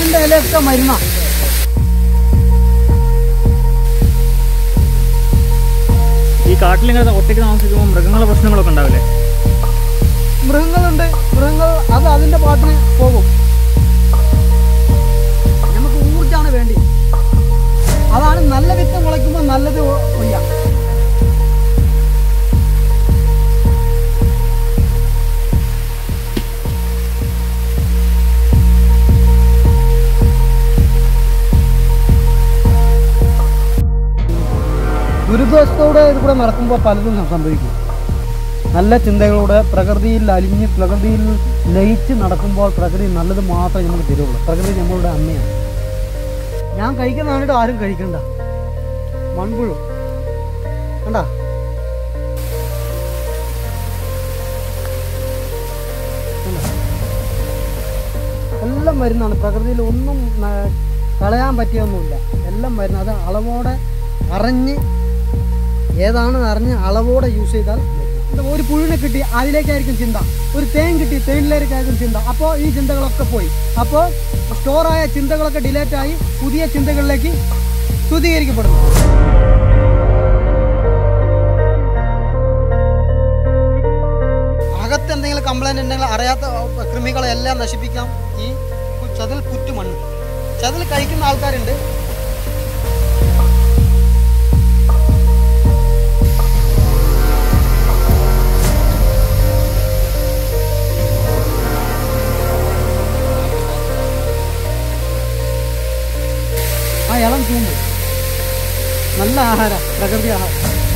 പനിന്റെ ഇലയൊക്കെ മരുന്ന ഈ കാട്ടിലിങ്ങനെ ഒറ്റയ്ക്ക് താമസിക്കുമ്പോൾ മൃഗങ്ങളുടെ പ്രശ്നങ്ങളൊക്കെ ഉണ്ടാവില്ലേ മൃഗങ്ങളുണ്ട് മൃഗങ്ങൾ അത് അതിന്റെ പാട്ടിന് പോകും നമുക്ക് ഊർജാണ് വേണ്ടി അതാണ് നല്ല വിത്ത് മുളയ്ക്കുമ്പോൾ നല്ലത് ഒ- കൊയ്യാം ദുരിതത്തോടെ ഇത് കൂടെ നടക്കുമ്പോൾ പലതും സംഭവിക്കും നല്ല ചിന്തകളോടെ പ്രകൃതിയിൽ അലിഞ്ഞ് പ്രകൃതിയിൽ ലയിച്ച് നടക്കുമ്പോൾ പ്രകൃതി നല്ലത് മാത്രമേ നമുക്ക് തരുള്ളൂ പ്രകൃതി നമ്മളുടെ അമ്മയാണ് ഞാൻ കഴിക്കുന്നതാണിട്ട് ആരും കഴിക്കണ്ട മൺപുഴു കണ്ട എല്ലാം മരുന്നാണ് പ്രകൃതിയിൽ ഒന്നും ന- കളയാൻ പറ്റിയൊന്നുമില്ല എല്ലാം മരുന്ന് അത് അളവോടെ അറിഞ്ഞ് ഏതാണെന്ന് അറിഞ്ഞ് അളവോടെ യൂസ് ചെയ്താൽ മതി. ഇത് ഒരു പുഴുവിനെ കിട്ടി അതിലേക്കായിരിക്കും ചിന്ത ഒരു തേൻ കിട്ടി തേനിലേക്കായിരിക്കും ചിന്ത അപ്പോൾ ഈ ചിന്തകളൊക്കെ പോയി അപ്പോൾ സ്റ്റോറായ ചിന്തകളൊക്കെ ഡിലേറ്റ് ആയി പുതിയ ചിന്തകളിലേക്ക് ശുദ്ധീകരിക്കപ്പെടുന്നു അകത്ത് എന്തെങ്കിലും കംപ്ലൈൻറ്റ് ഉണ്ടെങ്കിൽ അറിയാത്ത അഹ്, കൃമികളെ എല്ലാം നശിപ്പിക്കാം ഈ കു- ചതിൽ പുറ്റുമണ്ണ് ചതിൽ കഴിക്കുന്ന ആൾക്കാരുണ്ട് ആ ഇളം ചൂണ്ട് നല്ല ആഹാരം പ്രകൃതി ആഹാരം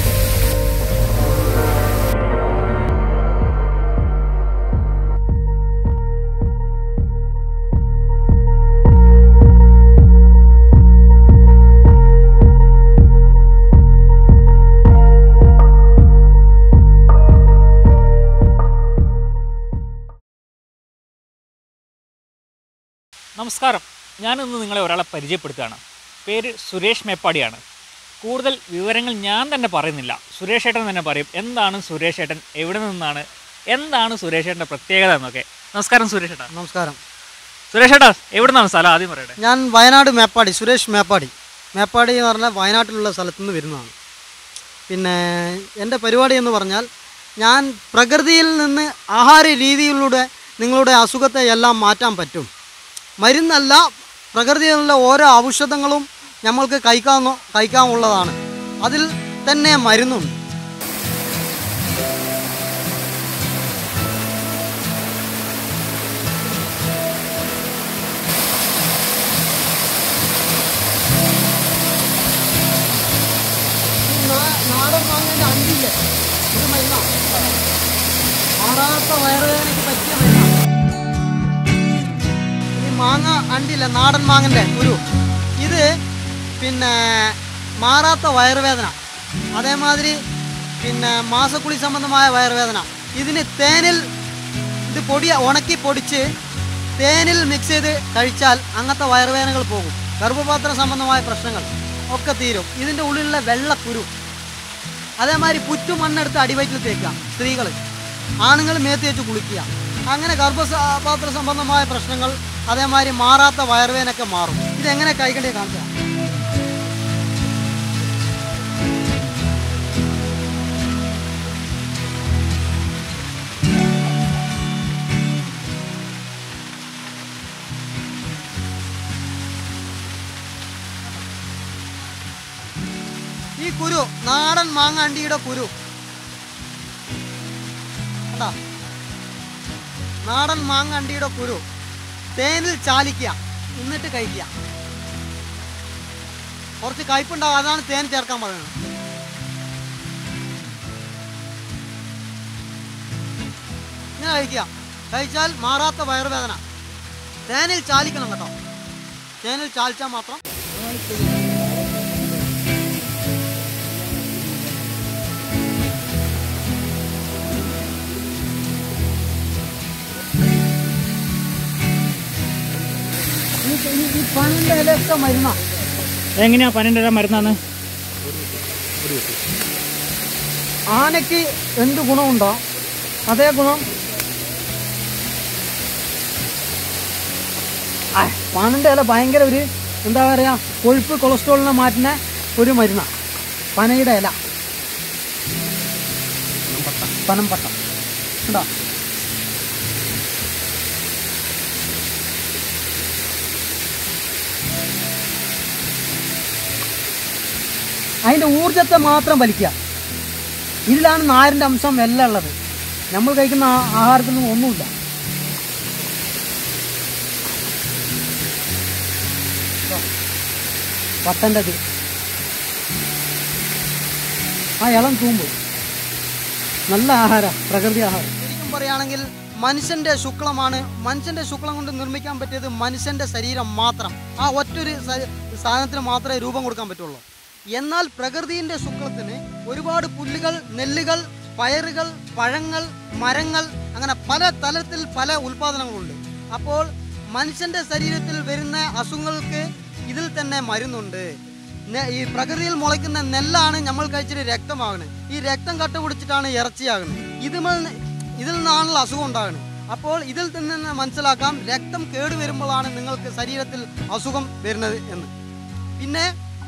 നമസ്കാരം ഞാനിന്ന് നിങ്ങളെ ഒരാളെ പരിചയപ്പെടുത്തുകയാണ് പേര് സുരേഷ് മേപ്പാടിയാണ് കൂടുതൽ വിവരങ്ങൾ ഞാൻ തന്നെ പറയുന്നില്ല സുരേഷ് ഏട്ടൻ തന്നെ പറയും എന്താണ് സുരേഷ് ഏട്ടൻ എവിടെ നിന്നാണ് എന്താണ് സുരേഷ് ഏട്ടൻ്റെ പ്രത്യേകത എന്നൊക്കെ നമസ്കാരം സുരേഷ് ഏട്ടാ നമസ്കാരം സുരേഷ് ഏട്ടാ എവിടെ നിന്നാണ് സ്ഥലം ആദ്യം പറയട്ടെ ഞാൻ വയനാട് മേപ്പാടി സുരേഷ് മേപ്പാടി മേപ്പാടി എന്ന് പറഞ്ഞാൽ വയനാട്ടിലുള്ള സ്ഥലത്തു നിന്ന് വരുന്നതാണ് പിന്നെ എൻ്റെ പരിപാടി എന്ന് പറഞ്ഞാൽ ഞാൻ പ്രകൃതിയിൽ നിന്ന് ആഹാര രീതിയിലൂടെ നിങ്ങളുടെ അസുഖത്തെ എല്ലാം മാറ്റാൻ പറ്റും മരുന്നല്ല പ്രകൃതിയിലുള്ള ഓരോ ഔഷധങ്ങളും നമ്മൾക്ക് കഴിക്കാവുന്ന കഴിക്കാവുന്നതാണ് അതിൽ തന്നെ മരുന്നുണ്ട് നാടൻ മാങ്ങേൻ്റെ അണ്ടില്ലേ ഇത് മരുന്നാണ് മാറാത്ത വയറുവേദനയ്ക്ക് പറ്റിയ മരുന്നാണ് ഈ മാങ്ങ അണ്ടില്ല നാടൻ മാങ്ങൻ്റെ ഒരു ഇത് പിന്നെ മാറാത്ത വയറുവേദന അതേമാതിരി പിന്നെ മാസക്കുളി സംബന്ധമായ വയറുവേദന ഇതിന് തേനിൽ ഇത് പൊടി ഉണക്കി പൊടിച്ച് തേനിൽ മിക്സ് ചെയ്ത് കഴിച്ചാൽ അങ്ങനത്തെ വയറുവേദനകൾ പോകും ഗർഭപാത്ര സംബന്ധമായ പ്രശ്നങ്ങൾ ഒക്കെ തീരും ഇതിൻ്റെ ഉള്ളിലുള്ള വെള്ളക്കുരു അതേമാതിരി പുറ്റു മണ്ണെടുത്ത് അടിവയറ്റിൽ തേക്കുക സ്ത്രീകൾ ആണുങ്ങൾ മേത്ത് വെച്ച് കുളിക്കുക അങ്ങനെ ഗർഭപാത്ര സംബന്ധമായ പ്രശ്നങ്ങൾ അതേമാതിരി മാറാത്ത വയറുവേനൊക്കെ മാറും ഇതെങ്ങനെ കഴിക്കണ്ടേ കാണിച്ചാൽ ഈ കുരു നാടൻ മാങ്ങ അണ്ടിയുടെ കുരു കണ്ടാ നാടൻ മാങ്ങ അണ്ടിയുടെ കുരു തേനിൽ ചാലിക്കുക എന്നിട്ട് കഴിക്കുക കുറച്ച് കയ്പുണ്ടാവും അതാണ് തേൻ ചേർക്കാൻ പറയുന്നത് ഇങ്ങനെ കഴിക്കുക കഴിച്ചാൽ മാറാത്ത വയറുവേദന തേനിൽ ചാലിക്കണം കേട്ടോ തേനിൽ ചാലിച്ചാൽ മാത്രം ഈ പണിന്റെ ഇലയൊക്കെ മരുന്നാ എങ്ങനെയാ പനിൻ്റെ മരുന്നാണ് ആനയ്ക്ക് എന്ത് ഗുണമുണ്ടോ അതേ ഗുണം ആ, പനൻ്റെ ഇല ഭയങ്കര ഒരു എന്താ പറയുക കൊഴുപ്പ് കൊളസ്ട്രോളിനെ മാറ്റുന്ന ഒരു മരുന്നാണ് പനയുടെ ഇല പനംപട്ട ഉണ്ടോ അതിൻ്റെ ഊർജത്തെ മാത്രം വലിക്കുക ഇതിലാണ് നാരിൻ്റെ അംശം എല്ലാം ഉള്ളത് നമ്മൾ കഴിക്കുന്ന ആ- ആഹാരത്തിൽ നിന്നും ഒന്നുമില്ല ഇതോ, പട്ടൻ്റെ ഇത് ആ ഇളം തൂമ്പ് നല്ല ആഹാരം പ്രകൃതി ആഹാരം ശരിക്കും പറയുകയാണെങ്കിൽ മനുഷ്യന്റെ ശുക്ലമാണ് മനുഷ്യന്റെ ശുക്ലം കൊണ്ട് നിർമ്മിക്കാൻ പറ്റിയത് മനുഷ്യന്റെ ശരീരം മാത്രം ആ ഒറ്റൊരു സ- സാധനത്തിന് മാത്രമേ രൂപം കൊടുക്കാൻ പറ്റുള്ളൂ എന്നാൽ പ്രകൃതിയുടെ ശുക്ലത്തിന് ഒരുപാട് പുല്ലുകൾ നെല്ലുകൾ പയറുകൾ പഴങ്ങൾ മരങ്ങൾ അങ്ങനെ പല തലത്തിൽ പല ഉൽപാദനങ്ങളുണ്ട് അപ്പോൾ മനുഷ്യന്റെ ശരീരത്തിൽ വരുന്ന അസുഖങ്ങൾക്ക് ഇതിൽ തന്നെ മരുന്നുണ്ട് നെ- ഈ പ്രകൃതിയിൽ മുളയ്ക്കുന്ന നെല്ലാണ് നമ്മൾ കഴിച്ചിട്ട് രക്തമാകുന്നത് ഈ രക്തം കട്ട പിടിച്ചിട്ടാണ് ഇറച്ചിയാകുന്നത് ഇതിൽ ഇതിൽ നിന്നാണല്ലോ അസുഖം ഉണ്ടാകുന്നത് അപ്പോൾ ഇതിൽ തന്നെ മനസ്സിലാക്കാം രക്തം കേട് വരുമ്പോഴാണ് നിങ്ങൾക്ക് ശരീരത്തിൽ അസുഖം വരുന്നത് എന്ന് പിന്നെ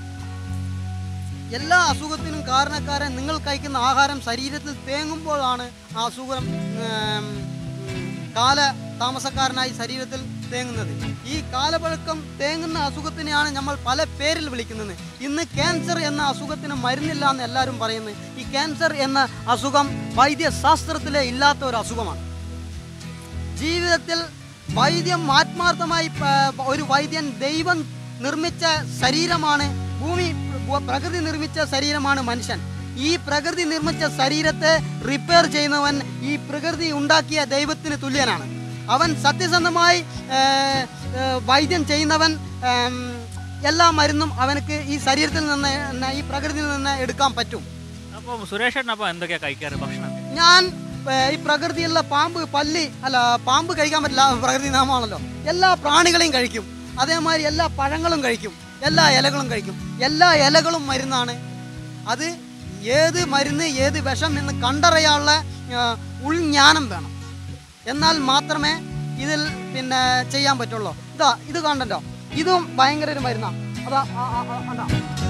എല്ലാ അസുഖത്തിനും കാരണക്കാരൻ നിങ്ങൾ കഴിക്കുന്ന ആഹാരം ശരീരത്തിൽ തേങ്ങുമ്പോഴാണ് ആ അസുഖം ഉം, ഉം, കാല താമസക്കാരനായി ശരീരത്തിൽ തേങ്ങുന്നത് ഈ കാലപഴക്കം തേങ്ങുന്ന അസുഖത്തിനെയാണ് നമ്മൾ പല പേരിൽ വിളിക്കുന്നത് ഇന്ന് ക്യാൻസർ എന്ന അസുഖത്തിന് മരുന്നില്ല എന്ന് എല്ലാവരും പറയുന്നു ഈ ക്യാൻസർ എന്ന അസുഖം വൈദ്യശാസ്ത്രത്തിലെ ഇല്ലാത്ത ഒരു അസുഖമാണ് ജീവിതത്തിൽ വൈദ്യം ആത്മാർത്ഥമായി പ- ഒരു വൈദ്യൻ ദൈവം നിർമ്മിച്ച ശരീരമാണ് ഭൂമി ഭൂ- പ്രകൃതി നിർമ്മിച്ച ശരീരമാണ് മനുഷ്യൻ ഈ പ്രകൃതി നിർമ്മിച്ച ശരീരത്തെ റിപ്പയർ ചെയ്യുന്നവൻ ഈ പ്രകൃതി ഉണ്ടാക്കിയ ദൈവത്തിന് തുല്യനാണ് അവൻ സത്യസന്ധമായി ഏ, ഏ, വൈദ്യം ചെയ്യുന്നവൻ ഏം, എല്ലാ മരുന്നും അവനക്ക് ഈ ശരീരത്തിൽ നിന്ന് ന- ഈ പ്രകൃതിയിൽ നിന്ന് എടുക്കാൻ പറ്റും അപ്പോൾ സുരേഷ് ചേട്ടൻ അപ്പോൾ എന്തൊക്കെയാണ് കഴിക്കാറ് ഭക്ഷണം ഞാൻ ഏ, ഈ പ്രകൃതിയുള്ള പാമ്പ് പല്ലി അല്ല പാമ്പ് കഴിക്കാൻ പറ്റില്ല പ്രകൃതി നാമമാണല്ലോ എല്ലാ പ്രാണികളെയും കഴിക്കും അതേമാതിരി എല്ലാ പഴങ്ങളും കഴിക്കും എല്ലാ ഇലകളും കഴിക്കും എല്ലാ ഇലകളും മരുന്നാണ് അത് ഏത് മരുന്ന് ഏത് വിഷം എന്ന് കണ്ടറിയാനുള്ള ആ, ഉൾജ്ഞാനം വേണം എന്നാൽ മാത്രമേ ഇതിൽ പിന്നെ ചെയ്യാൻ പറ്റുള്ളൂ ഇതാ ഇത് കണ്ടല്ലോ ഇതും ഭയങ്കര ഒരു മരുന്നാണ് അതാ ആ, ആ, ആ, അതാ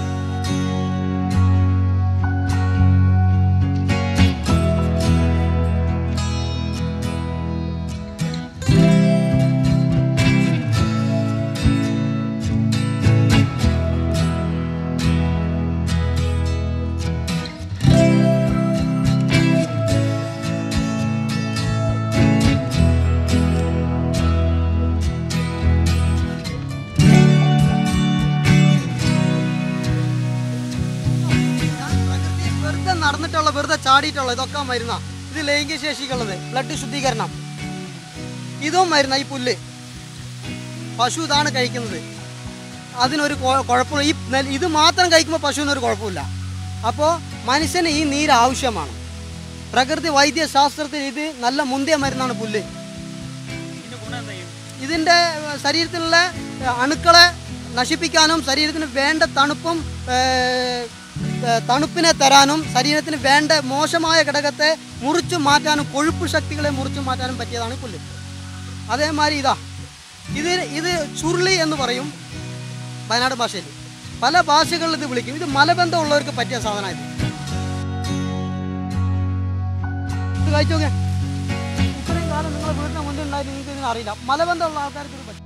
ഞാൻ പ്രകൃതിയിൽ വെറുതെ നടന്നിട്ടുള്ള വെറുതെ ചാടിയിട്ടുള്ള ഇതൊക്കെ മരുന്ന ഇത് ലൈംഗിക ശേഷിക്കുള്ളത് ബ്ലഡ് ശുദ്ധീകരണം ഇതും മരുന്ന ഈ പുല്ല് പശു ഇതാണ് കഴിക്കുന്നത് അതിനൊരു കൊ- കുഴപ്പമില്ല ഈ നെൽ- ഇത് മാത്രം കഴിക്കുമ്പോൾ പശുവിനൊരു കുഴപ്പമില്ല അപ്പോൾ മനുഷ്യന് ഈ നീര് ആവശ്യമാണ് പ്രകൃതി വൈദ്യശാസ്ത്രത്തിൽ ഇത് നല്ല മുന്തിയ മരുന്നാണ് പുല്ല് ഇതിൻ്റെ ഗുണം എന്താ ചെയ്യും ഇതിൻ്റെ ഏഹ്, ശരീരത്തിലുള്ള ഏഹ്, അണുക്കളെ നശിപ്പിക്കാനും ശരീരത്തിന് വേണ്ട തണുപ്പും ഏഹ്, ഏഹ്, തണുപ്പിനെ തരാനും ശരീരത്തിന് വേണ്ട മോശമായ ഘടകത്തെ മുറിച്ചു മാറ്റാനും കൊഴുപ്പ് ശക്തികളെ മുറിച്ചു മാറ്റാനും പറ്റിയതാണ് പുല്ല് അതേമാതിരി ഇതാ ഇത് ഇത് ചുരുളി എന്ന് പറയും വയനാട് ഭാഷയിൽ പല ഭാഷകളിൽ ഇത് വിളിക്കും ഇത് മലബന്ധമുള്ളവർക്ക് പറ്റിയ സാധനം ഇത് ഇത് കഴിച്ചു നോക്കേ ഇത്രയും കാലം നിങ്ങളെ വീടിന് മുന്നിൽ ഉണ്ടായിട്ട് നിങ്ങൾക്ക് ഇതിന് അറിയില്ല മലബന്ധമുള്ള ആൾക്കാർക്ക് ഇത് പറ്റും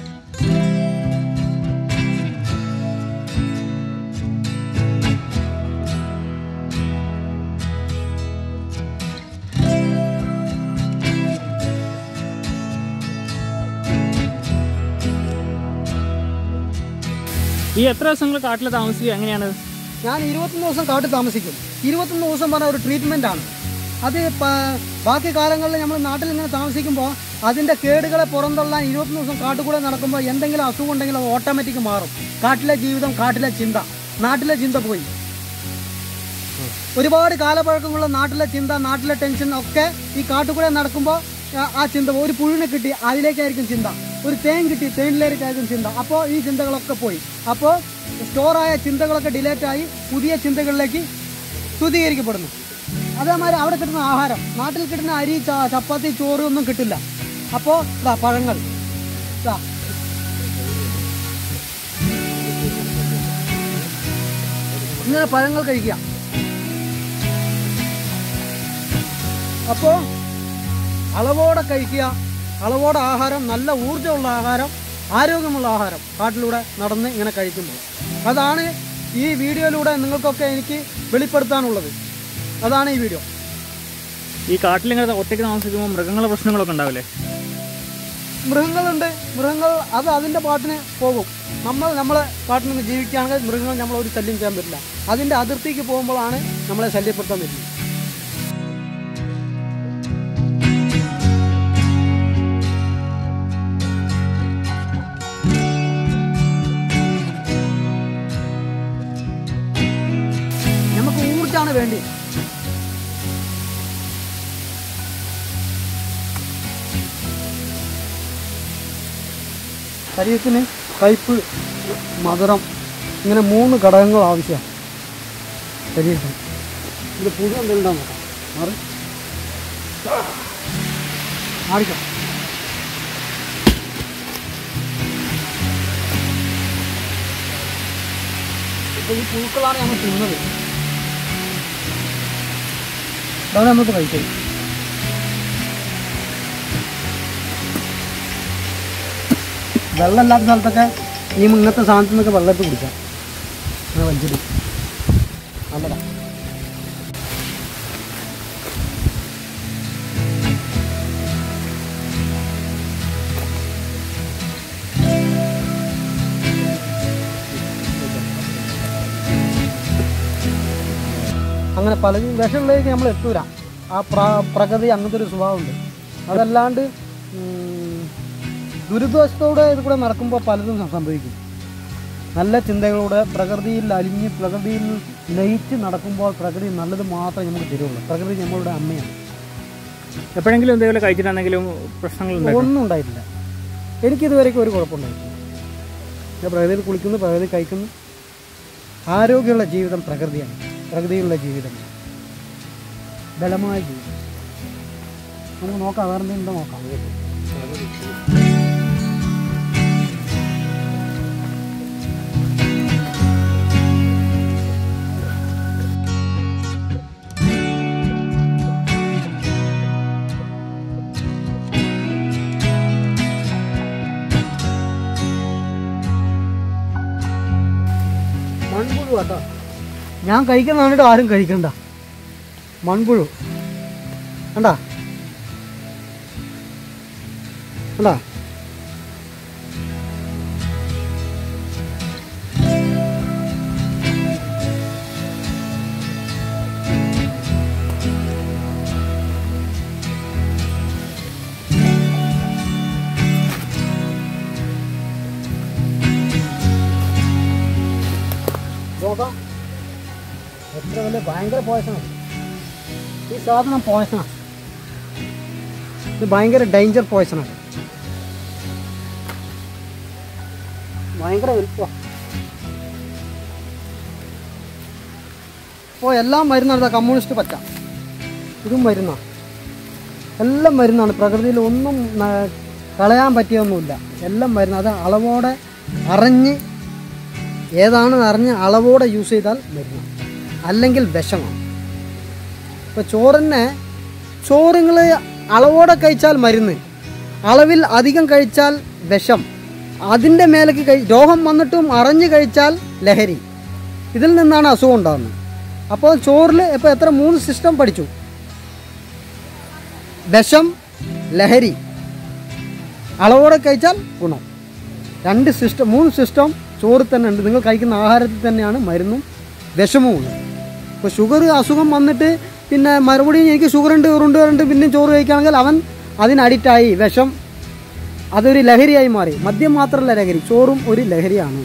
ഈ എത്ര ദിവസം നിങ്ങൾ കാട്ടിൽ താമസിക്കുക എങ്ങനെയാണ് ഞാൻ ഇരുപത്തൊന്ന് ദിവസം കാട്ടിൽ താമസിക്കും ഇരുപത്തൊന്ന് ദിവസം പറഞ്ഞ ഒരു ട്രീറ്റ്മെൻ്റ് ആണ് അത് പ- ബാക്കി കാലങ്ങളിൽ നമ്മൾ നാട്ടിൽ ഇങ്ങനെ താമസിക്കുമ്പോൾ അതിൻ്റെ കേടുകളെ പുറന്തള്ളാൻ ഇരുപത്തൊന്ന് ദിവസം കാട്ടുകൂടെ നടക്കുമ്പോൾ എന്തെങ്കിലും അസുഖം ഉണ്ടെങ്കിൽ അത് ഓട്ടോമാറ്റിക് മാറും കാട്ടിലെ ജീവിതം കാട്ടിലെ ചിന്ത നാട്ടിലെ ചിന്ത പോയി ഒരുപാട് കാലപ്പഴക്കമുള്ള നാട്ടിലെ ചിന്ത നാട്ടിലെ ടെൻഷൻ ഒക്കെ ഈ കാട്ടുകൂടെ നടക്കുമ്പോൾ ആ- ആ ചിന്ത ഒരു പുഴുവിനെ കിട്ടി അതിലേക്കായിരിക്കും ചിന്ത ഒരു തേൻ കിട്ടി തേനിലേക്കായിരിക്കും ചിന്ത അപ്പോൾ ഈ ചിന്തകളൊക്കെ പോയി അപ്പോൾ സ്റ്റോറായ ചിന്തകളൊക്കെ ഡിലേറ്റ് ആയി പുതിയ ചിന്തകളിലേക്ക് ശുദ്ധീകരിക്കപ്പെടുന്നു അതേമാതിരി അവിടെ കിട്ടുന്ന ആഹാരം നാട്ടിൽ കിട്ടുന്ന അരി ച- ചപ്പാത്തി ചോറ് ഒന്നും കിട്ടില്ല അപ്പോൾ ഇതാ പഴങ്ങൾ ഇതാ ഇങ്ങനെ പഴങ്ങൾ കഴിക്കുക അപ്പോൾ അളവോടെ കഴിക്കുക അളവോടെ ആഹാരം നല്ല ഊർജ്ജമുള്ള ആഹാരം ആരോഗ്യമുള്ള ആഹാരം കാട്ടിലൂടെ നടന്ന് ഇങ്ങനെ കഴിക്കുമ്പോൾ അതാണ് ഈ വീഡിയോയിലൂടെ നിങ്ങൾക്കൊക്കെ എനിക്ക് വെളിപ്പെടുത്താനുള്ളത് അതാണ് ഈ വീഡിയോ ഈ കാട്ടിലിങ്ങനെ ഒറ്റയ്ക്ക് താമസിക്കുമ്പോൾ മൃഗങ്ങളുടെ പ്രശ്നങ്ങളൊക്കെ ഉണ്ടാവില്ലേ മൃഗങ്ങളുണ്ട് മൃഗങ്ങൾ അത് അതിൻ്റെ പാട്ടിന് പോകും നമ്മൾ നമ്മളെ പാട്ടിന് ജീവിക്കുകയാണെങ്കിൽ മൃഗങ്ങൾ നമ്മൾ ഒരു ശല്യം ചെയ്യാൻ പറ്റില്ല അതിൻ്റെ അതിർത്തിക്ക് പോകുമ്പോഴാണ് നമ്മളെ ശല്യപ്പെടുത്താൻ പറ്റുന്നത് നമുക്ക് ഊർജ്ജമാണ് വേണ്ടി ശരീരത്തിന് കയ്പ് മധുരം ഇങ്ങനെ മൂന്ന് ഘടകങ്ങൾ ആവശ്യമാണ് ശരീരത്തിന് ഇത് പുഴു എന്തെങ്കിലും ഉണ്ടാവും നോക്കാം മാറി മാറിക്കാം ഇപ്പോൾ ഈ പുഴുക്കളാണ് നമ്മൾ തിന്നത് അതാണ് നമ്മളിപ്പോൾ കഴിച്ചത് വെള്ളമില്ലാത്ത സ്ഥലത്തൊക്കെ ഈ ഇങ്ങനത്തെ സാധനത്തിൽ നിന്നൊക്കെ വെള്ളത്തിൽ കുടിക്കാം അങ്ങനെ വലിച്ചിട്ട് നല്ലതാണ് അങ്ങനെ പലതും വിഷമുള്ളതിലേക്ക് നമ്മൾ എത്തൂല ആ പ്ര പ്രകൃതി അങ്ങനത്തെ ഒരു സ്വഭാവമുണ്ട് അതല്ലാണ്ട് ഉം, ദുരിതവശത്തോടെ ഇത് കൂടെ നടക്കുമ്പോൾ പലതും സം- സംഭവിക്കും നല്ല ചിന്തകളോടെ പ്രകൃതിയിൽ അലിഞ്ഞ് പ്രകൃതിയിൽ ലയിച്ച് നടക്കുമ്പോൾ പ്രകൃതി നല്ലത് മാത്രമേ നമുക്ക് തരുള്ളൂ പ്രകൃതി നമ്മളുടെ അമ്മയാണ് എപ്പോഴെങ്കിലും എന്തെങ്കിലും കഴിച്ചിട്ടുണ്ടെങ്കിലും പ്രശ്നങ്ങളുണ്ടായിരുന്നു ഒന്നും ഉണ്ടായിട്ടില്ല എനിക്കിതുവരെയ്ക്കും ഒരു കുഴപ്പമുണ്ടായിട്ടില്ല ഞാൻ പ്രകൃതിയിൽ കുളിക്കുന്നു പ്രകൃതി കഴിക്കുന്നു ആരോഗ്യമുള്ള ജീവിതം പ്രകൃതിയാണ് പ്രകൃതിയിലുള്ള ജീവിതം ബലമായ ജീവിതം നമുക്ക് നോക്കാം വേറെ എന്തെങ്കിലും നോക്കാം മൺപുഴു കേട്ടോ ഞാൻ കഴിക്കുന്ന കണ്ടിട്ട് ആരും കഴിക്കണ്ട മൺപുഴു കണ്ടാ കണ്ടാ നോക്കാം എത്ര വലിയ ഭയങ്കര പോയസണാണ് ഈ സാധനം പോയസണാണ് ഇത് ഭയങ്കര ഡേഞ്ചർ പോയസണാണ് ഭയങ്കര വലുപ്പമാണ് അപ്പോൾ എല്ലാം മരുന്നാണ് കമ്മ്യൂണിസ്റ്റ് പച്ച ഇതും മരുന്നാണ് എല്ലാം മരുന്നാണ് പ്രകൃതിയിൽ ഒന്നും ന- കളയാൻ പറ്റിയൊന്നുമില്ല എല്ലാം മരുന്ന് അത് അളവോടെ അറിഞ്ഞ് ഏതാണെന്ന് അറിഞ്ഞ് അളവോടെ യൂസ് ചെയ്താൽ മരുന്ന് അല്ലെങ്കിൽ വിഷമാണ് ഇപ്പോൾ ചോറിനെ ചോറുങ്ങൾ അളവോടെ കഴിച്ചാൽ മരുന്ന് അളവിൽ അധികം കഴിച്ചാൽ വിഷം അതിൻ്റെ മേലേക്ക് കഴി രോഗം വന്നിട്ടും അറിഞ്ഞ് കഴിച്ചാൽ ലഹരി ഇതിൽ നിന്നാണ് അസുഖം ഉണ്ടാകുന്നത് അപ്പോൾ ചോറിൽ ഇപ്പോൾ എത്ര മൂന്ന് സിസ്റ്റം പഠിച്ചു വിഷം ലഹരി അളവോടെ കഴിച്ചാൽ ഗുണം രണ്ട് സിസ്റ്റം മൂന്ന് സിസ്റ്റം ചോറിൽ തന്നെ ഉണ്ട് നിങ്ങൾ കഴിക്കുന്ന ആഹാരത്തിൽ തന്നെയാണ് മരുന്നും വിഷമവും ഉള്ളത് ഇപ്പോൾ ഷുഗർ അസുഖം വന്നിട്ട് പിന്നെ മറുപടിയും എനിക്ക് ഷുഗർ ഉണ്ട് ഉറുണ്ട് ഉണ്ട് പിന്നെയും ചോറ് കഴിക്കുകയാണെങ്കിൽ അവൻ അതിന് അഡിക്റ്റായി വിഷം അതൊരു ലഹരിയായി മാറി മദ്യം മാത്രമല്ല ലഹരി ചോറും ഒരു ലഹരിയാണ്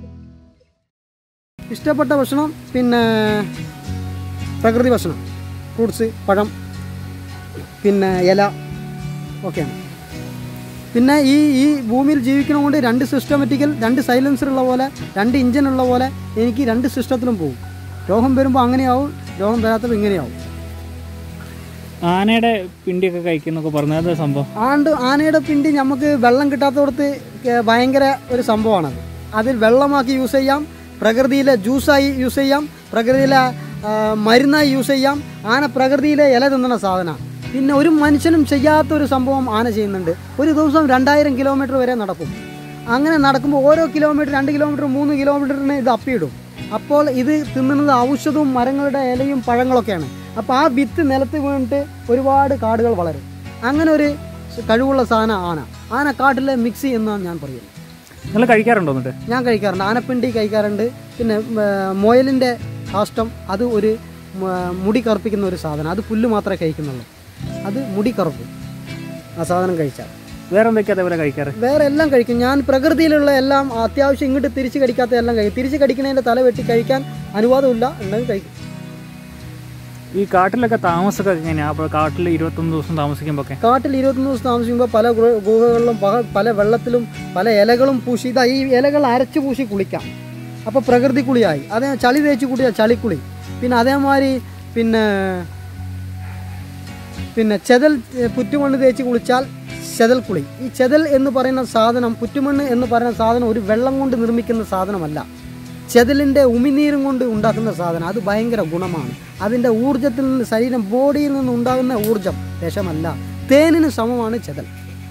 ഇഷ്ടപ്പെട്ട ഭക്ഷണം പിന്നെ പ്രകൃതി ഭക്ഷണം ഫ്രൂട്ട്സ് പഴം പിന്നെ ഇല ഒക്കെയാണ് പിന്നെ ഈ ഈ ഭൂമിയിൽ ജീവിക്കണതുകൊണ്ട് രണ്ട് സിസ്റ്റമാറ്റിക്കൽ രണ്ട് സൈലൻസർ ഉള്ള പോലെ രണ്ട് ഇഞ്ചിൻ ഉള്ള പോലെ എനിക്ക് രണ്ട് സിസ്റ്റത്തിലും പോകും രോഗം വരുമ്പോൾ അങ്ങനെയാവും രോഗം വരാത്തപ്പോൾ ഇങ്ങനെയാവും ആനയുടെ പിണ്ടിയൊക്കെ കഴിക്കുന്നൊക്കെ പറഞ്ഞു അതാ സംഭവം ആണ്ട് ആനയുടെ പിണ്ടി നമുക്ക് വെള്ളം കിട്ടാത്തടത്ത് കേ- ഭയങ്കര ഒരു സംഭവമാണത് അതിൽ വെള്ളമാക്കി യൂസ് ചെയ്യാം പ്രകൃതിയിലെ ജ്യൂസായി യൂസ് ചെയ്യാം പ്രകൃതിയിലെ ആ, മരുന്നായി യൂസ് ചെയ്യാം ആന പ്രകൃതിയിലെ ഇല തിന്നുന്ന സാധനമാണ് പിന്നെ ഒരു മനുഷ്യനും ചെയ്യാത്ത ഒരു സംഭവം ആന ചെയ്യുന്നുണ്ട് ഒരു ദിവസം രണ്ടായിരം കിലോമീറ്റർ വരെ നടക്കും അങ്ങനെ നടക്കുമ്പോൾ ഓരോ കിലോമീറ്റർ രണ്ട് കിലോമീറ്റർ മൂന്ന് കിലോമീറ്ററിന് ഇത് അപ്പിയിടും അപ്പോൾ ഇത് തിന്നുന്നത് ഔഷധവും മരങ്ങളുടെ ഇലയും പഴങ്ങളൊക്കെയാണ് അപ്പോൾ ആ വിത്ത് നിലത്ത് വീണിട്ട് ഒരുപാട് കാടുകൾ വളരും അങ്ങനെ ഒരു കഴിവുള്ള സാധനം ആന ആന കാട്ടിലെ മിക്സി എന്നാണ് ഞാൻ പറയുന്നത് നിങ്ങൾ കഴിക്കാറുണ്ടോ എന്നിട്ട് ഞാൻ കഴിക്കാറുണ്ട് ആനപ്പിണ്ടി കഴിക്കാറുണ്ട് പിന്നെ മുയലിൻ്റെ കാഷ്ടം അത് ഒരു മ, മുടി കറുപ്പിക്കുന്ന ഒരു സാധനം അത് പുല്ല് മാത്രമേ കഴിക്കുന്നുള്ളൂ അത് മുടി കറുപ്പും ആ സാധനം കഴിച്ചാൽ വേറെ എന്തൊക്കെയാ അതേപോലെ കഴിക്കാറ് വേറെ എല്ലാം കഴിക്കും ഞാൻ പ്രകൃതിയിലുള്ള എല്ലാം അത്യാവശ്യം ഇങ്ങോട്ട് തിരിച്ച് കടിക്കാത്ത എല്ലാം കഴിക്കും തിരിച്ച് കടിക്കുന്നതിൻ്റെ തല വെട്ടി കഴിക്കാൻ അനുവാദമില്ല ഉണ്ടെങ്കിൽ കഴിക്കും ഈ കാട്ടിലൊക്കെ താമസമൊക്കെ എങ്ങനെയാ അപ്പോൾ കാട്ടിൽ ഇരുപത്തൊന്ന് ദിവസം താമസിക്കുമ്പോൾ ഒക്കെ കാട്ടിൽ ഇരുപത്തൊന്ന് ദിവസം താമസിക്കുമ്പോൾ പല ഗുഹ- ഗുഹകളിലും പല പല വെള്ളത്തിലും പല ഇലകളും പൂശി ഇതാ ഈ ഇലകൾ അരച്ച് പൂശി കുളിക്കാം അപ്പോൾ പ്രകൃതി കുളിയായി അതേ ചളി തേച്ച് കുളിയാ ചളിക്കുളി പിന്നെ അതേമാതിരി പിന്നെ പിന്നെ ചെതൽ ഏ, പുറ്റുമണ്ണ് തേച്ച് കുളിച്ചാൽ ചെതൽ കുളി ഈ ചെതൽ എന്ന് പറയുന്ന സാധനം പുറ്റുമണ്ണ് എന്ന് പറയുന്ന സാധനം ഒരു വെള്ളം കൊണ്ട് നിർമ്മിക്കുന്ന സാധനമല്ല ചെതലിൻ്റെ ഉമിനീരും കൊണ്ട് ഉണ്ടാക്കുന്ന സാധനം അത് ഭയങ്കര ഗുണമാണ് അതിൻ്റെ ഊർജത്തിൽ നിന്ന് ശരീരം ബോഡിയിൽ നിന്ന് ഉണ്ടാകുന്ന ഊർജം വിഷമല്ല തേനിന് സമമാണ് ചെതൽ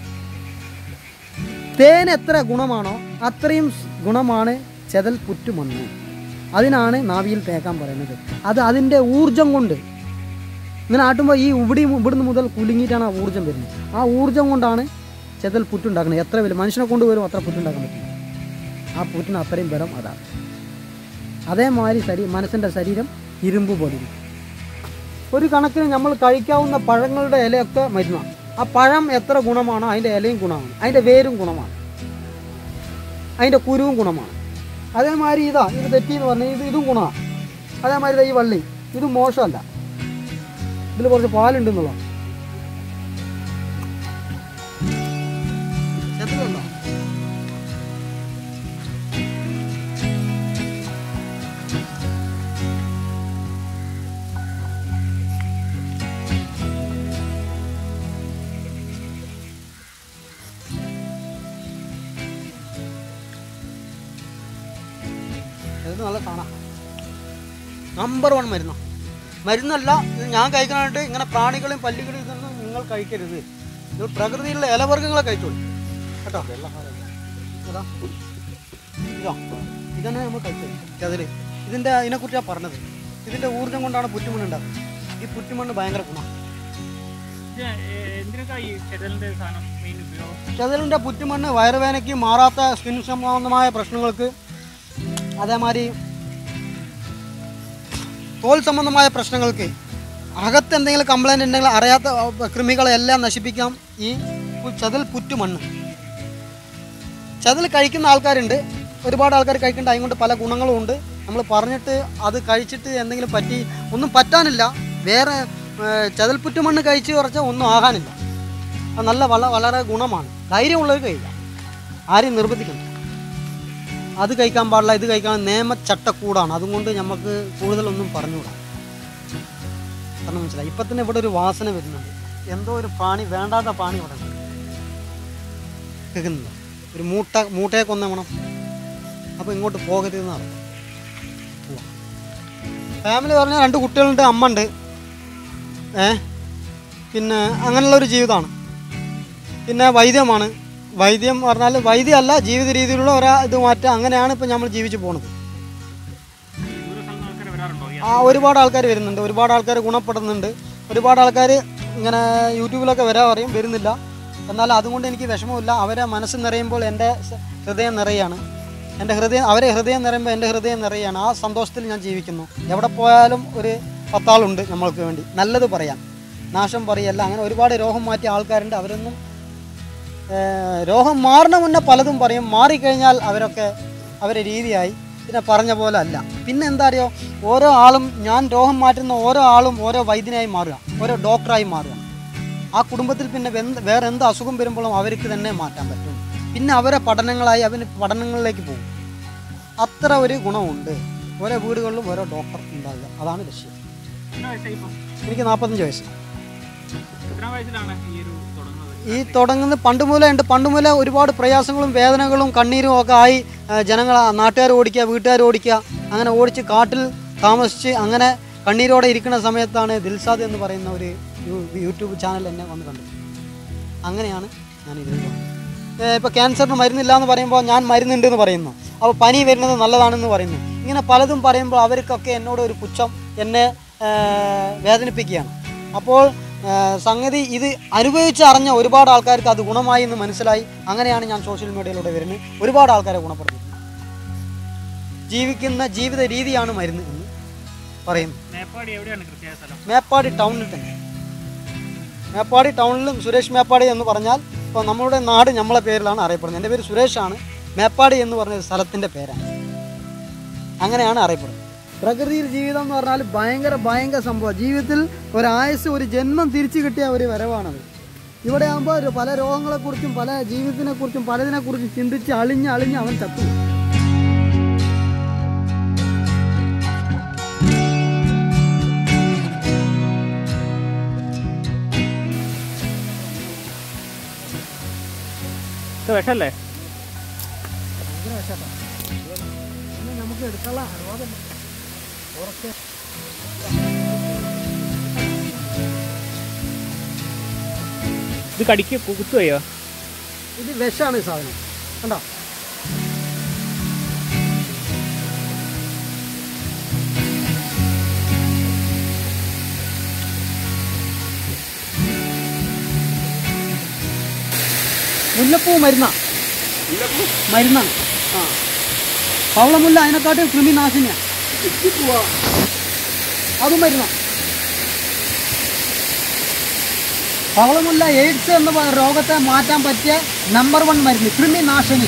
തേൻ എത്ര ഗുണമാണോ അത്രയും സ് ഗുണമാണ് ചെതൽ പുറ്റുമണ്ണ് അതിനാണ് നാവിയിൽ തേക്കാൻ പറയുന്നത് അത് അതിൻ്റെ ഊർജം കൊണ്ട് ഇങ്ങനെ ആട്ടുമ്പോൾ ഈ ഇവിടെ ഇവിടുന്ന് മുതൽ കുലുങ്ങിയിട്ടാണ് ആ ഊർജം വരുന്നത് ആ ഊർജം കൊണ്ടാണ് ചെതൽ പുറ്റുണ്ടാക്കുന്നത് എത്ര വലിയ മനുഷ്യനെ കൊണ്ടുവരും അത്ര പുറ്റുണ്ടാക്കാൻ പറ്റും ആ പുറ്റിന് അത്രയും ബലം അതാണ് അതേമാതിരി ശരീ മനസ്സിൻ്റെ ശരീരം ഇരുമ്പ് പോലെ ഇരിക്കും. ഒരു കണക്കിന് നമ്മൾ കഴിക്കാവുന്ന പഴങ്ങളുടെ ഇലയൊക്കെ മരുന്നാണ് ആ പഴം എത്ര ഗുണമാണോ അതിൻ്റെ ഇലയും ഗുണമാണ് അതിൻ്റെ വേരും ഗുണമാണ് അതിൻ്റെ കുരുവും ഗുണമാണ് അതേമാതിരി ഇതാ ഇത് തെറ്റി എന്ന് പറഞ്ഞാൽ ഇത് ഇതും ഗുണമാണ് അതേമാതിരി ദാ ഈ വള്ളി ഇതും മോശമല്ല ഇതിൽ കുറച്ച് പാലുണ്ടെന്നുള്ള എത്രയുണ്ടോ ഇത് നല്ല സാധനം നമ്പർ വൺ മരുന്നാണ് മരുന്നല്ല ഇത് ഞാൻ കഴിക്കാനായിട്ട് ഇങ്ങനെ പ്രാണികളെയും പല്ലികളെയും ഇതൊന്നും നിങ്ങൾ കഴിക്കരുത് ഇത് പ്രകൃതിയിലുള്ള ഇലവർഗ്ഗങ്ങളെ കഴിച്ചോളൂ കേട്ടോ ഇതാ ഇതാ ഇതന്നെ നമ്മൾ കഴിച്ചത് അതിൽ ഇതിൻ്റെ ഇതിനെക്കുറിച്ചാണ് പറഞ്ഞത് ഇതിൻ്റെ ഊർജ്ജം കൊണ്ടാണ് പുറ്റുമണ്ണ് ഉണ്ടാക്കുന്നത് ഈ പുറ്റുമണ്ണ് ഭയങ്കര ഗുണം എന്തിനൊക്കെ ഈ ചെതലിൻ്റെ സാധനം മെയിൻ ഉപയോഗം ചതലിൻ്റെ പുറ്റുമണ്ണ് വയറുവേനയ്ക്ക് മാറാത്ത സ്കിൻ സംബന്ധമായ പ്രശ്നങ്ങൾക്ക് അതേമാതിരി തോൽ സംബന്ധമായ പ്രശ്നങ്ങൾക്ക് അകത്ത് എന്തെങ്കിലും കംപ്ലൈൻറ്റ് ഉണ്ടെങ്കിൽ അറിയാത്ത അഹ്, കൃമികളെല്ലാം നശിപ്പിക്കാം ഈ പു- ചതൽ പുറ്റുമണ്ണ് ചതൽ കഴിക്കുന്ന ആൾക്കാരുണ്ട് ഒരുപാട് ആൾക്കാർ കഴിക്കേണ്ട അതുകൊണ്ട് പല ഗുണങ്ങളും ഉണ്ട് നമ്മൾ പറഞ്ഞിട്ട് അത് കഴിച്ചിട്ട് എന്തെങ്കിലും പറ്റി ഒന്നും പറ്റാനില്ല വേറെ ഏഹ്, ചതൽ പുറ്റുമണ്ണ് കഴിച്ച് കുറച്ചാൽ ഒന്നും ആകാനില്ല അത് നല്ല വള വളരെ ഗുണമാണ് ധൈര്യമുള്ളവർ കഴിക്കാം ആരെയും നിർബന്ധിക്കണം അത് കഴിക്കാൻ പാടില്ല ഇത് കഴിക്കാൻ നിയമച്ചട്ടക്കൂടാണ് അതുകൊണ്ട് നമുക്ക് കൂടുതലൊന്നും പറഞ്ഞുകൂടാ കാരണം മനസ്സിലായി ഇപ്പം തന്നെ ഇവിടെ ഒരു വാസന വരുന്നുണ്ട് എന്തോ ഒരു പ്രാണി വേണ്ടാത്ത പ്രാണി ഇവിടെ ഉണ്ട് കേൾക്കുന്നില്ല ഒരു മൂട്ട മൂട്ടയെ കൊന്ന വേണം അപ്പോൾ ഇങ്ങോട്ട് പോകരുതെന്നാണ് ഫാമിലി പറഞ്ഞാൽ രണ്ട് കുട്ടികളുണ്ട് അമ്മ ഉണ്ട് ഏ പിന്നെ അങ്ങനെയുള്ള ഒരു ജീവിതമാണ് പിന്നെ വൈദ്യമാണ് വൈദ്യം പറഞ്ഞാൽ വൈദ്യമല്ല ജീവിത രീതിയിലുള്ള ഒരാ ഇത് മാറ്റം അങ്ങനെയാണ് ഇപ്പം നമ്മൾ ജീവിച്ചു പോകുന്നത് ആൾക്കാർ വരാറുണ്ടോ ഈ ആ ഒരുപാട് ആൾക്കാർ വരുന്നുണ്ട് ഒരുപാട് ആൾക്കാർ ഗുണപ്പെടുന്നുണ്ട് ഒരുപാട് ആൾക്കാർ ഇങ്ങനെ യൂട്യൂബിലൊക്കെ വരാൻ പറയും വരുന്നില്ല എന്നാൽ അതുകൊണ്ട് എനിക്ക് വിഷമമില്ല അവരെ മനസ്സ് നിറയുമ്പോൾ എൻ്റെ സ- ഹൃദയം നിറയാണ് എൻ്റെ ഹൃദയം അവരെ ഹൃദയം നിറയുമ്പോൾ എൻ്റെ ഹൃദയം നിറയാണ് ആ സന്തോഷത്തിൽ ഞാൻ ജീവിക്കുന്നു എവിടെ പോയാലും ഒരു പത്താളുണ്ട് നമ്മൾക്ക് വേണ്ടി നല്ലത് പറയാൻ നാശം പറയല്ല അങ്ങനെ ഒരുപാട് രോഗം മാറ്റിയ ആൾക്കാരുണ്ട് അവരൊന്നും ഏഹ്, രോഗം മാറണ മുന്നേ പലതും പറയും മാറിക്കഴിഞ്ഞാൽ അവരൊക്കെ അവരെ രീതിയായി പിന്നെ പറഞ്ഞ പോലെ അല്ല പിന്നെ എന്താ അറിയോ ഓരോ ആളും ഞാൻ രോഗം മാറ്റുന്ന ഓരോ ആളും ഓരോ വൈദ്യനായി മാറുക ഓരോ ഡോക്ടറായി മാറുക ആ കുടുംബത്തിൽ പിന്നെ എന്ത് വേറെ എന്ത് അസുഖം വരുമ്പോഴും അവർക്ക് തന്നെ മാറ്റാൻ പറ്റും പിന്നെ അവരെ പഠനങ്ങളായി അവന് പഠനങ്ങളിലേക്ക് പോകും അത്ര ഒരു ഗുണമുണ്ട് ഓരോ വീടുകളിലും ഓരോ ഡോക്ടർ ഉണ്ടാകുക അതാണ് ലക്ഷ്യം എത്ര വയസ്സായി ഇപ്പം എനിക്ക് നാൽപ്പത്തഞ്ച് വയസ്സ് എത്രാം വയസ്സിലാണ് ഈ ഒരു തുടങ്ങുന്നത് ഈ തുടങ്ങുന്ന പണ്ട് മുതലേ ഉണ്ട് പണ്ട് മുതലേ ഒരുപാട് പ്രയാസങ്ങളും വേദനകളും കണ്ണീരും ഒക്കെ ആയി ജനങ്ങൾ നാട്ടുകാർ ഓടിക്കുക വീട്ടുകാർ ഓടിക്കുക അങ്ങനെ ഓടിച്ച് കാട്ടിൽ താമസിച്ച് അങ്ങനെ കണ്ണീരോടെ ഇരിക്കുന്ന സമയത്താണ് ദിൽസാദ് എന്ന് പറയുന്ന ഒരു യൂ- യൂട്യൂബ് ചാനൽ എന്നെ വന്ന് കണ്ടത് അങ്ങനെയാണ് ഞാൻ ഇതിൽ ഇപ്പോൾ ക്യാൻസറിന് മരുന്നില്ല എന്ന് പറയുമ്പോൾ ഞാൻ മരുന്നുണ്ട് എന്ന് പറയുന്നു അപ്പോൾ പനി വരുന്നത് നല്ലതാണെന്ന് പറയുന്നു ഇങ്ങനെ പലതും പറയുമ്പോൾ അവർക്കൊക്കെ എന്നോട് ഒരു പുച്ഛം എന്നെ ഏ, വേദനിപ്പിക്കുകയാണ് അപ്പോൾ ഏ, സംഗതി ഇത് അനുഭവിച്ച് അറിഞ്ഞ ഒരുപാട് ആൾക്കാർക്ക് അത് ഗുണമായി എന്ന് മനസ്സിലായി അങ്ങനെയാണ് ഞാൻ സോഷ്യൽ മീഡിയയിലൂടെ വരുന്നത് ഒരുപാട് ആൾക്കാരെ ഗുണപ്പെടുത്തുന്നത് ജീവിക്കുന്ന ജീവിത രീതിയാണ് മരുന്ന് എന്ന് പറയുന്നു മേപ്പാടി എവിടെയാണ് കൃത്യമായ സ്ഥലം മേപ്പാടി ടൗണിൽ തന്നെ മേപ്പാടി ടൗണിലും സുരേഷ് മേപ്പാടി എന്ന് പറഞ്ഞാൽ ഇപ്പോൾ നമ്മളുടെ നാട് നമ്മളെ പേരിലാണ് അറിയപ്പെടുന്നത് എൻ്റെ പേര് സുരേഷാണ് മേപ്പാടി എന്ന് പറഞ്ഞ ഒരു സ്ഥലത്തിൻ്റെ പേരാണ് അങ്ങനെയാണ് അറിയപ്പെടുന്നത് പ്രകൃതിയിൽ ജീവിതം എന്ന് പറഞ്ഞാൽ ഭയങ്കര ഭയങ്കര സംഭവം ജീവിതത്തിൽ ഒരായുസ് ഒരു ജന്മം തിരിച്ചു കിട്ടിയ ഒരു വരവാണത് ഇവിടെ ആകുമ്പോൾ പല രോഗങ്ങളെക്കുറിച്ചും പല ജീവിതത്തിനെക്കുറിച്ചും പലതിനെക്കുറിച്ചും ചിന്തിച്ച് അളിഞ്ഞ് അളിഞ്ഞ് അവൻ ചത്തു ഇത് വിഷല്ലേ ഭയങ്കര വിശേഷം നമുക്ക് എടുക്കാനുള്ള അനുവാദമില്ല ഉറക്കെ ഇത് കടിക്ക് കുത്തുകയോ ഇത് വിഷമാണ് ഈ സാധനം കണ്ടോ മുല്ലപ്പൂ മരുന്ന മരുന്നാണ് ആ പവളമുല്ല അതിനെക്കാട്ടും കൃമിനാശിനിയാണ് അതും മരുന്നാണ് പവളമുല്ല എയ്ഡ്സ് എന്ന പ- രോഗത്തെ മാറ്റാൻ പറ്റിയ നമ്പർ വൺ മരുന്ന് കൃമിനാശിനി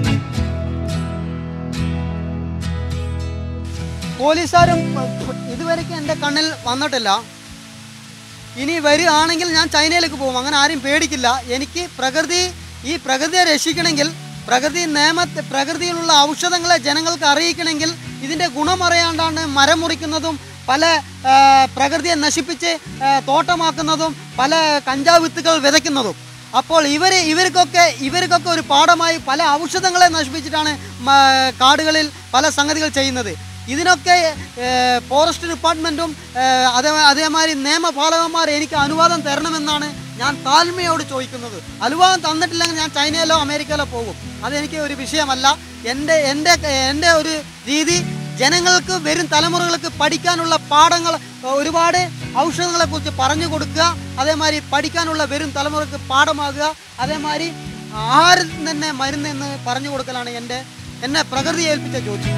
പോലീസുകാരും ഇതുവരെയ്ക്കും എൻ്റെ കണ്ണിൽ വന്നിട്ടില്ല ഇനി വരികയാണെങ്കിൽ ഞാൻ ചൈനയിലേക്ക് പോകും അങ്ങനെ ആരും പേടിക്കില്ല എനിക്ക് പ്രകൃതി ഈ പ്രകൃതിയെ രക്ഷിക്കണമെങ്കിൽ പ്രകൃതി നിയമത്തെ പ്രകൃതിയിലുള്ള ഔഷധങ്ങളെ ജനങ്ങൾക്ക് അറിയിക്കണമെങ്കിൽ ഇതിൻ്റെ ഗുണമറിയാണ്ടാണ് മരം മുറിക്കുന്നതും പല ആ, പ്രകൃതിയെ നശിപ്പിച്ച് ആ, തോട്ടമാക്കുന്നതും പല കഞ്ചാവ് വിത്തുകൾ വിതയ്ക്കുന്നതും അപ്പോൾ ഇവർ ഇവർക്കൊക്കെ ഇവർക്കൊക്കെ ഒരു പാഠമായി പല ഔഷധങ്ങളെ നശിപ്പിച്ചിട്ടാണ് മ- കാടുകളിൽ പല സംഗതികൾ ചെയ്യുന്നത് ഇതിനൊക്കെ ഏഹ്, ഫോറസ്റ്റ് ഡിപ്പാർട്ട്മെൻറ്റും ഏഹ്, അതേ അതേമാതിരി നിയമപാലകന്മാർ എനിക്ക് അനുവാദം തരണമെന്നാണ് ഞാൻ താഴ്മയോട് ചോദിക്കുന്നത് അനുവാദം തന്നിട്ടില്ലെങ്കിൽ ഞാൻ ചൈനയിലോ അമേരിക്കയിലോ പോകും അതെനിക്ക് ഒരു വിഷയമല്ല എൻ്റെ എൻ്റെ എൻ്റെ ഒരു രീതി ജനങ്ങൾക്ക് വരും തലമുറകൾക്ക് പഠിക്കാനുള്ള പാഠങ്ങൾ ഏഹ്, ഒരുപാട് ഔഷധങ്ങളെക്കുറിച്ച് പറഞ്ഞു കൊടുക്കുക അതേമാതിരി പഠിക്കാനുള്ള വരും തലമുറക്ക് പാഠമാകുക അതേമാതിരി ആഹാരം തന്നെ മരുന്നെന്ന് പറഞ്ഞു കൊടുക്കലാണ് എൻ്റെ എന്നെ പ്രകൃതി ഏൽപ്പിച്ച ജോലി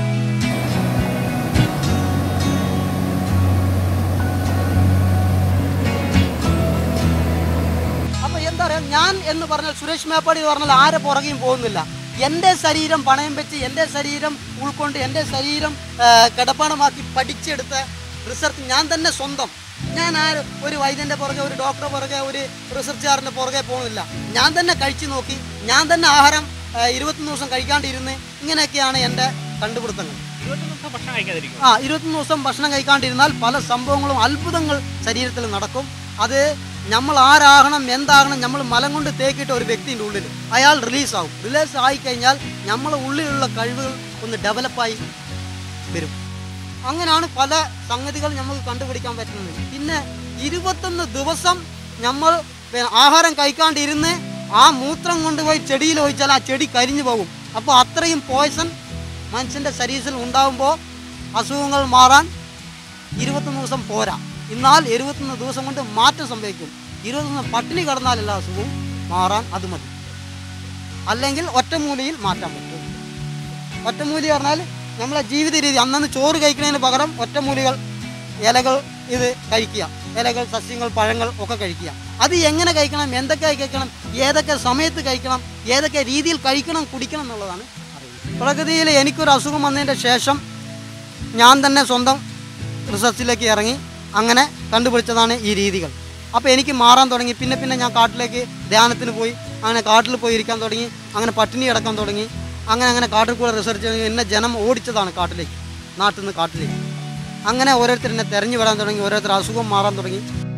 അപ്പൊ എന്താ പറയാ ഞാൻ എന്ന് പറഞ്ഞാൽ സുരേഷ് മേപ്പാടി എന്ന് പറഞ്ഞാൽ ആരെ പുറകെയും പോകുന്നില്ല എൻ്റെ ശരീരം പണയം വെച്ച് എൻ്റെ ശരീരം ഉൾക്കൊണ്ട് എൻ്റെ ശരീരം ആ, കിടപ്പാടമാക്കി പഠിച്ചെടുത്ത റിസർച്ച് ഞാൻ തന്നെ സ്വന്തം ഞാൻ ആ ഒരു വൈദ്യൻ്റെ പുറകെ ഒരു ഡോക്ടറെ പുറകെ ഒരു റിസർച്ചുകാരൻ്റെ പുറകെ പോകുന്നില്ല ഞാൻ തന്നെ കഴിച്ചു നോക്കി ഞാൻ തന്നെ ആഹാരം ആ, ഇരുപത്തൊന്ന് ദിവസം കഴിക്കാണ്ടിരുന്ന് ഇങ്ങനെയൊക്കെയാണ് എൻ്റെ കണ്ടുപിടുത്തങ്ങൾ ഇരുപത്തൊന്ന് ദിവസം ഭക്ഷണം കഴിക്കാതിരിക്കും ആ ഇരുപത്തൊന്ന് ദിവസം ഭക്ഷണം കഴിക്കാണ്ടിരുന്നാൽ പല സംഭവങ്ങളും അത്ഭുതങ്ങൾ ശരീരത്തിൽ നടക്കും അത് നമ്മൾ ആരാകണം എന്താകണം നമ്മൾ മലം കൊണ്ട് തേക്കിയിട്ട് ഒരു വ്യക്തിൻ്റെ ഉള്ളിൽ അയാൾ റിലീസ് ആവും റിലീസ് ആയിക്കഴിഞ്ഞാൽ നമ്മളെ ഉള്ളിലുള്ള കഴിവുകൾ ഒന്ന് ഡെവലപ്പായി വരും അങ്ങനെയാണ് പല സംഗതികൾ നമുക്ക് കണ്ടുപിടിക്കാൻ പറ്റുന്നത് പിന്നെ ഇരുപത്തൊന്ന് ദിവസം നമ്മൾ പിന്നെ ആഹാരം കഴിക്കാണ്ടിരുന്ന് ആ മൂത്രം കൊണ്ടുപോയി ചെടിയിൽ ഒഴിച്ചാൽ ആ ചെടി കരിഞ്ഞു പോകും അപ്പോൾ അത്രയും പോയ്സൺ മനുഷ്യൻ്റെ ശരീരത്തിൽ ഉണ്ടാകുമ്പോൾ അസുഖങ്ങൾ മാറാൻ ഇരുപത്തൊന്ന് ദിവസം പോരാ എന്നാൽ എഴുപത്തൊന്ന് ദിവസം കൊണ്ട് മാറ്റം സംഭവിക്കും ഇരുപത്തൊന്ന് പട്ടിണി കിടന്നാൽ എല്ലാ അസുഖവും മാറാൻ അത് മതി അല്ലെങ്കിൽ ഒറ്റമൂലിയിൽ മാറ്റാൻ പറ്റും ഒറ്റമൂലി പറഞ്ഞാൽ നമ്മളെ ജീവിത രീതി അന്നന്ന് ചോറ് കഴിക്കുന്നതിന് പകരം ഒറ്റമൂലികൾ ഇലകൾ ഇത് കഴിക്കുക ഇലകൾ സസ്യങ്ങൾ പഴങ്ങൾ ഒക്കെ കഴിക്കുക അത് എങ്ങനെ കഴിക്കണം എന്തൊക്കെ കഴിക്കണം ഏതൊക്കെ സമയത്ത് കഴിക്കണം ഏതൊക്കെ രീതിയിൽ കഴിക്കണം കുടിക്കണം എന്നുള്ളതാണ് അറിയുന്നത് പ്രകൃതിയിൽ എനിക്കൊരു അസുഖം വന്നതിൻ്റെ ശേഷം ഞാൻ തന്നെ സ്വന്തം റിസർച്ചിലേക്ക് ഇറങ്ങി അങ്ങനെ കണ്ടുപിടിച്ചതാണ് ഈ രീതികൾ അപ്പോൾ എനിക്ക് മാറാൻ തുടങ്ങി പിന്നെ പിന്നെ ഞാൻ കാട്ടിലേക്ക് ധ്യാനത്തിന് പോയി അങ്ങനെ കാട്ടിൽ പോയി ഇരിക്കാൻ തുടങ്ങി അങ്ങനെ പട്ടിണി കിടക്കാൻ തുടങ്ങി അങ്ങനെ അങ്ങനെ കാട്ടിൽ കൂടെ റിസർച്ച് ചെയ്ത് എന്നെ ജനം ഓടിച്ചതാണ് കാട്ടിലേക്ക് നാട്ടിൽ നിന്ന് കാട്ടിലേക്ക് അങ്ങനെ ഓരോരുത്തർ എന്നെ തെരഞ്ഞു വിടാൻ തുടങ്ങി ഓരോരുത്തർ അസുഖം മാറാൻ തുടങ്ങി